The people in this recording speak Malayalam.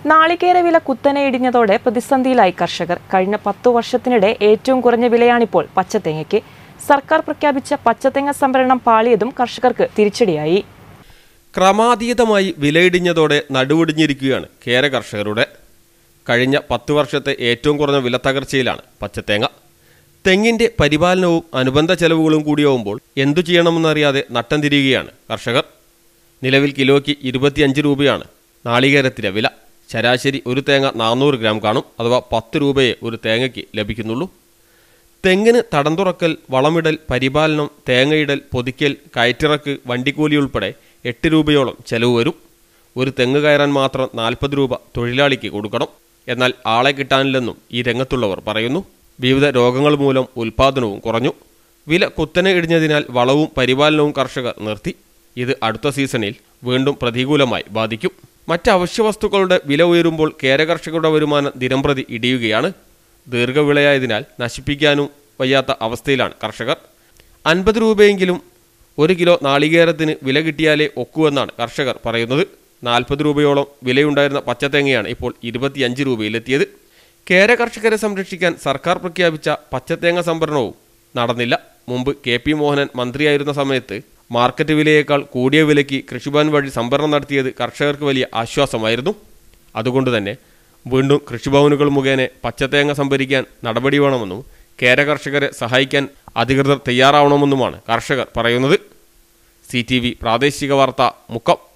നാളികേര വില കുത്തനെ ഇടിഞ്ഞതോടെ പ്രതിസന്ധിയിലായി കർഷകർ കഴിഞ്ഞ പത്തു വർഷത്തിനിടെ ഏറ്റവും കുറഞ്ഞ വിലയാണിപ്പോൾ പച്ചത്തേങ്ങയ്ക്ക് സർക്കാർ പ്രഖ്യാപിച്ച പച്ചത്തേങ്ങ സംഭരണം പാളിയതും കർഷകർക്ക് തിരിച്ചടിയായി ക്രമാതീതമായി വിലയിടിഞ്ഞതോടെ നടുവൊടിഞ്ഞിരിക്കുകയാണ് കേര കർഷകരുടെ കഴിഞ്ഞ പത്ത് വർഷത്തെ ഏറ്റവും കുറഞ്ഞ വില തകർച്ചയിലാണ് പച്ചത്തേങ്ങ തെങ്ങിന്റെ പരിപാലനവും അനുബന്ധ ചെലവുകളും കൂടിയാവുമ്പോൾ എന്തു ചെയ്യണമെന്നറിയാതെ നട്ടം തിരിയുകയാണ് കർഷകർ നിലവിൽ കിലോയ്ക്ക് ഇരുപത്തിയഞ്ച് രൂപയാണ് നാളികേരത്തിലെ വില ശരാശരി ഒരു തേങ്ങ നാനൂറ് ഗ്രാം കാണും അഥവാ പത്ത് രൂപയെ ഒരു തേങ്ങയ്ക്ക് ലഭിക്കുന്നുള്ളൂ തെങ്ങിന് തടം തുറക്കൽ വളമിടൽ പരിപാലനം തേങ്ങയിടൽ പൊതിക്കൽ കയറ്റിറക്ക് വണ്ടിക്കൂലി ഉൾപ്പെടെ എട്ട് രൂപയോളം ചെലവ് വരും ഒരു തെങ്ങ് കയറാൻ മാത്രം നാൽപ്പത് രൂപ തൊഴിലാളിക്ക് കൊടുക്കണം എന്നാൽ ആളെ കിട്ടാനില്ലെന്നും ഈ രംഗത്തുള്ളവർ പറയുന്നു വിവിധ രോഗങ്ങൾ മൂലം ഉൽപാദനവും കുറഞ്ഞു വില കുത്തനെ ഇടിഞ്ഞതിനാൽ വളവും പരിപാലനവും കർഷകർ നിർത്തി ഇത് അടുത്ത സീസണിൽ വീണ്ടും പ്രതികൂലമായി ബാധിക്കും മറ്റ് അവശ്യ വസ്തുക്കളുടെ വില ഉയരുമ്പോൾ കേര കർഷകരുടെ വരുമാനം ദിനംപ്രതി ഇടിയുകയാണ് ദീർഘവിളയായതിനാൽ നശിപ്പിക്കാനും വയ്യാത്ത അവസ്ഥയിലാണ് കർഷകർ അൻപത് രൂപയെങ്കിലും ഒരു കിലോ നാളികേരത്തിന് വില കിട്ടിയാലേ ഒക്കുവെന്നാണ് കർഷകർ പറയുന്നത് നാൽപ്പത് രൂപയോളം വിലയുണ്ടായിരുന്ന പച്ചത്തേങ്ങയാണ് ഇപ്പോൾ ഇരുപത്തിയഞ്ച് രൂപയിലെത്തിയത് കേര കർഷകരെ സംരക്ഷിക്കാൻ സർക്കാർ പ്രഖ്യാപിച്ച പച്ചത്തേങ്ങ സംഭരണവും നടന്നില്ല മുമ്പ് കെ പി മോഹനൻ മന്ത്രിയായിരുന്ന സമയത്ത് മാർക്കറ്റ് വിലയേക്കാൾ കൂടിയ വിലയ്ക്ക് കൃഷിഭവൻ വഴി സംഭരണം നടത്തിയത് കർഷകർക്ക് വലിയ ആശ്വാസമായിരുന്നു അതുകൊണ്ട് തന്നെ വീണ്ടും കൃഷിഭവനുകൾ മുഖേന പച്ചത്തേങ്ങ സംഭരിക്കാൻ നടപടി വേണമെന്നും കേര കർഷകരെ സഹായിക്കാൻ അധികൃതർ തയ്യാറാവണമെന്നുമാണ് കർഷകർ പറയുന്നത് സി പ്രാദേശിക വാർത്ത മുക്കം